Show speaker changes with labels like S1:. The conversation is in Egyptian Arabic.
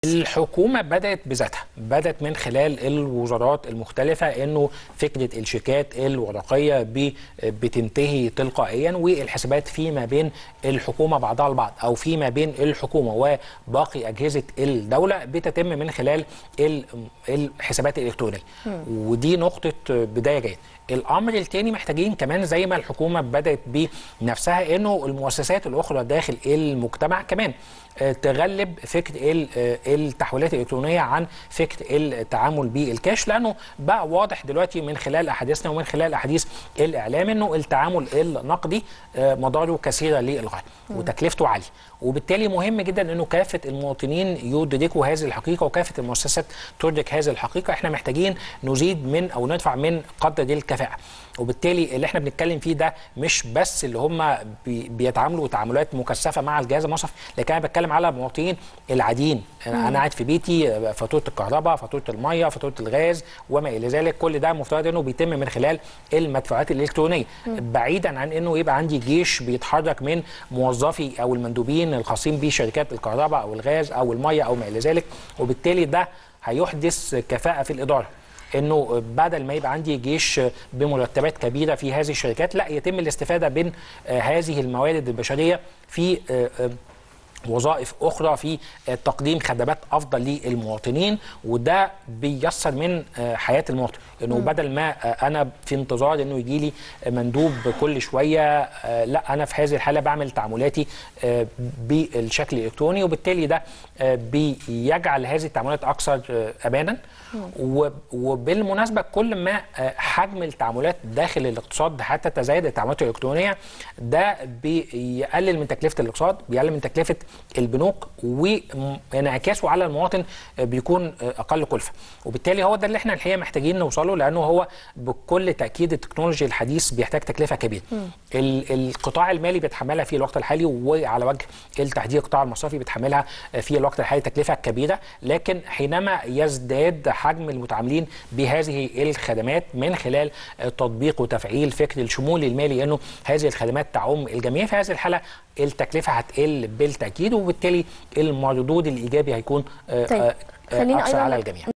S1: الحكومة بدأت بذاتها بدأت من خلال الوزارات المختلفة انه فكرة الشيكات الورقية ب- بتنتهي تلقائيا والحسابات فيما بين الحكومة بعضها البعض او فيما بين الحكومة وباقي أجهزة الدولة بتتم من خلال ال- الحسابات الإلكترونية ودي نقطة بداية جيدة الامر الثاني محتاجين كمان زي ما الحكومه بدات بنفسها انه المؤسسات الاخرى داخل المجتمع كمان آه، تغلب فكره ال- آه، التحويلات الالكترونيه عن فكره التعامل بالكاش لانه بقى واضح دلوقتي من خلال احاديثنا ومن خلال احاديث الاعلام انه التعامل النقدي آه، مضاره كثيره للغايه وتكلفته عاليه وبالتالي مهم جدا انه كافه المواطنين يدركوا هذه الحقيقه وكافه المؤسسات تدرك هذه الحقيقه احنا محتاجين نزيد من او ندفع من قدر دي الكفاءه وبالتالي اللي احنا بنتكلم فيه ده مش بس اللي هم بي بيتعاملوا تعاملات مكثفه مع الجهاز المصرفي لكن انا بتكلم على المواطنين العاديين انا أنا قاعد في بيتي فاتوره الكهرباء فاتوره الميه فاتوره الغاز وما الى ذلك كل ده مفترض انه بيتم من خلال المدفوعات الالكترونيه بعيدا عن انه يبقى عندي جيش بيتحرك من موظفي او المندوبين الخاصين بشركات الكهرباء او الغاز او الميه او ما الى ذلك وبالتالي ده هيحدث كفاءه في الاداره انه بدل ما يبقى عندي جيش بمرتبات كبيره في هذه الشركات لا يتم الاستفاده من آه، هذه الموارد البشريه في آه، آه، وظائف اخرى في آه، تقديم خدمات افضل للمواطنين وده بيسر من آه، حياه المواطن انه بدل ما آه، انا في انتظار انه يجي لي مندوب كل شويه آه، لا انا في هذه الحاله بعمل تعاملاتي آه، بالشكل الالكتروني وبالتالي ده آه، بيجعل هذه التعاملات اكثر آه، امانا و- وبالمناسبه كل ما آه، حجم التعاملات داخل الاقتصاد حتى تزايد التعاملات الالكترونيه ده بيقلل من تكلفه الاقتصاد بيقلل من تكلفه البنوك وانعكاسه على المواطن آه، بيكون آه، اقل كلفه وبالتالي هو ده اللي احنا الحقيقه محتاجين نوصله لانه هو بكل تاكيد التكنولوجيا الحديث بيحتاج تكلفه كبيره ال- القطاع المالي بيتحملها في الوقت الحالي وعلى وجه التحديد القطاع المصرفي بيتحملها آه، في الوقت الحالي تكلفه كبيره لكن حينما يزداد حجم المتعاملين بهذه الخدمات من خلال آه، تطبيق وتفعيل فكر الشمول المالي انه هذه الخدمات تعم الجميع في هذه الحاله التكلفه هتقل بالتاكيد وبالتالي المردود الايجابي هيكون آه،
S2: طيب،
S1: آه، آه،
S2: خلينا
S1: اكثر
S2: أيضاً
S1: على الجميع